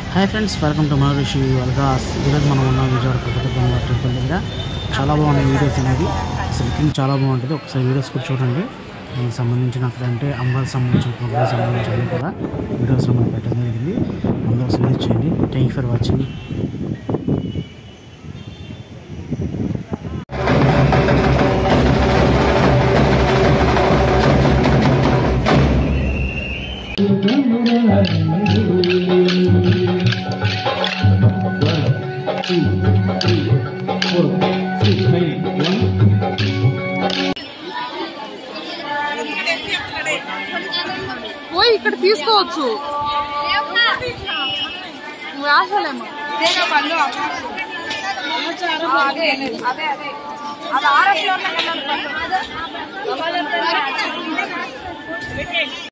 hi friends welcome to Maharshi vlogs ఈరోజు మనం ఉన్న విజయవాడ కృతజ్ఞ టెంపుల్ దగ్గర చాలా బాగున్నాయి వీడియోస్ అనేది అసలు లుకింగ్ చాలా బాగుంటుంది ఒకసారి వీడియోస్ కూడా చూడండి దీనికి సంబంధించిన అక్కడ అంటే అమ్మకి సంబంధించిన ప్రోగ్రామ్ సంబంధించిన కూడా వీడియోస్లో మనం పెట్టడం జరిగింది అందరూ ఒకసారి విజిట్ చేయండి థ్యాంక్ యూ ఫర్ వాచింగ్ పోయి ఇక్కడ తీసుకోవచ్చు వేసలేమో అదే అదే అదే అది ఆరోగ్యంలో